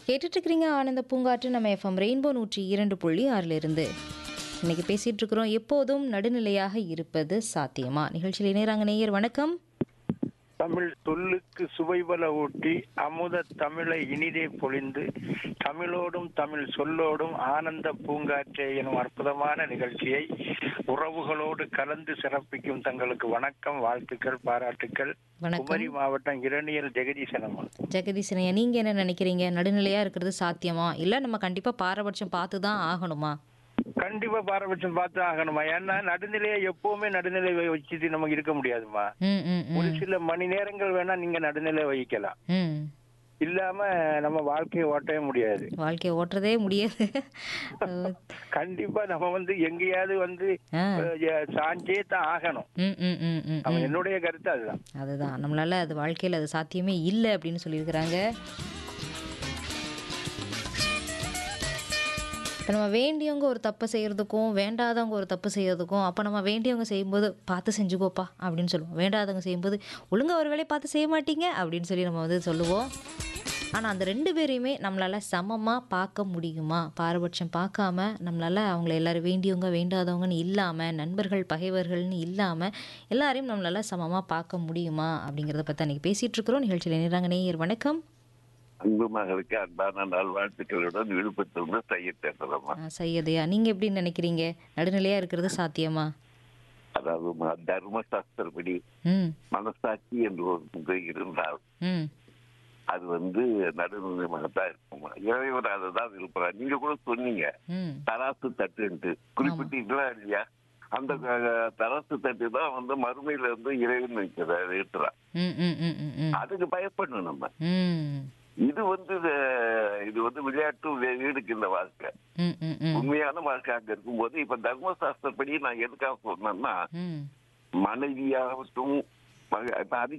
கேட்டுட்டு இருக்கிறீங்க ஆனந்த பூங்காற்று நம்ம எஃப்எம் ரெயின்போ நூற்றி இரண்டு புள்ளி ஆறுல இருந்து இன்னைக்கு பேசிட்டு இருக்கிறோம் எப்போதும் நடுநிலையாக இருப்பது சாத்தியமா நிகழ்ச்சியில் இணையறாங்க நேயர் வணக்கம் தமிழ் சொல்லுக்கு சுவைபல ஊட்டி அமுத தமிழை இனிதே பொழிந்து தமிழோடும் தமிழ் சொல்லோடும் ஆனந்த பூங்காற்றே எனும் அற்புதமான நிகழ்ச்சியை உறவுகளோடு கலந்து சிறப்பிக்கும் தங்களுக்கு வணக்கம் வாழ்த்துக்கள் பாராட்டுக்கள் வணக்கம் குமரி மாவட்டம் இரணியல் ஜெகதீசனம்மன் ஜெகதீசனையா நீங்க என்ன நினைக்கிறீங்க நடுநிலையா இருக்கிறது சாத்தியமா இல்ல நம்ம கண்டிப்பா பாரபட்சம் பார்த்து தான் ஆகணுமா கண்டிப்பா பாரபட்சம் பார்த்து ஆகணுமா ஏன்னா நடுநிலையை எப்பவுமே நடுநிலை வச்சுட்டு நமக்கு இருக்க முடியாதுமா ம் ம் ஒரு ம் சில மணி நேரங்கள் வேணா நீங்க நடுநிலை வகிக்கலாம் ம் இல்லாம நம்ம வாழ்க்கையை ஓட்டவே முடியாது வாழ்க்கையை ஓட்டுறதே முடியாது கண்டிப்பா நம்ம வந்து எங்கேயாவது வந்து ஆ. அஹ், சாஞ்சே தான் ஆகணும் ம் ம் ம் ம் அவன் ம். என்னுடைய கருத்து அதுதான் அதுதான் நம்மளால அது வாழ்க்கையில் அது சாத்தியமே இல்லை அப்படின்னு சொல்லியிருக்கிறாங்க இப்போ நம்ம வேண்டியவங்க ஒரு தப்பு செய்கிறதுக்கும் வேண்டாதவங்க ஒரு தப்பு செய்யறதுக்கும் அப்போ நம்ம வேண்டியவங்க செய்யும்போது பார்த்து செஞ்சுக்கோப்பா அப்படின்னு சொல்லுவோம் வேண்டாதவங்க செய்யும்போது ஒழுங்கா ஒரு வேலையை பார்த்து செய்ய மாட்டீங்க அப்படின்னு சொல்லி நம்ம வந்து சொல்லுவோம் ஆனால் அந்த ரெண்டு பேரையுமே நம்மளால் சமமாக பார்க்க முடியுமா பாரபட்சம் பார்க்காம நம்மளால் அவங்கள எல்லாரும் வேண்டியவங்க வேண்டாதவங்கன்னு இல்லாமல் நண்பர்கள் பகைவர்கள்னு இல்லாமல் எல்லாரையும் நம்மளால் சமமாக பார்க்க முடியுமா அப்படிங்கிறத பற்றி அன்றைக்கி பேசிகிட்டு இருக்கிறோம் நிகழ்ச்சியில் இணைறாங்க நேயர் வணக்கம் அன்பு மகளுக்கு அன்பான நல்வாழ்த்துக்களுடன் விழுப்புரத்திலிருந்து செய்ய பேசுறோமா ஆ, சையதையா நீங்கள் எப்படி நினைக்கிறீங்க நடுநிலையாக இருக்கிறது சாத்தியமா அதாவது ம- தர்மசாஸ்திரப்படி ம் மனசாட்சி என்று ஒரு இருந்தால் ம் அது வந்து நடுநிலைமாகத்தான் இருக்குமா இறைவன் அதை தான் விரும்புறார் நீங்க கூட சொன்னீங்க ம் தராசு தட்டுன்ட்டு குறிப்பிட்டீங்களா இல்லையா அந்த க- தராசு தட்டு தான் வந்து மறுமையில இருந்து இறைவன் வைக்கிறார் ஏற்றுறான் ம் ம் ம் ம் ம் அதுக்கு பயப்படணும் நம்ம ம் இது வந்து அஹ், இது வந்து விளையாட்டு வே- வீடுக்கு இந்த வாழ்க்கை ம் ம் ம் உண்மையான வாழ்க்கை அங்க இருக்கும்போது இப்ப தர்மசாஸ்திரப்படி நான் எதுக்காக சொன்னேன்னா ம் மனைவியாகட்டும் மக- இப்ப அது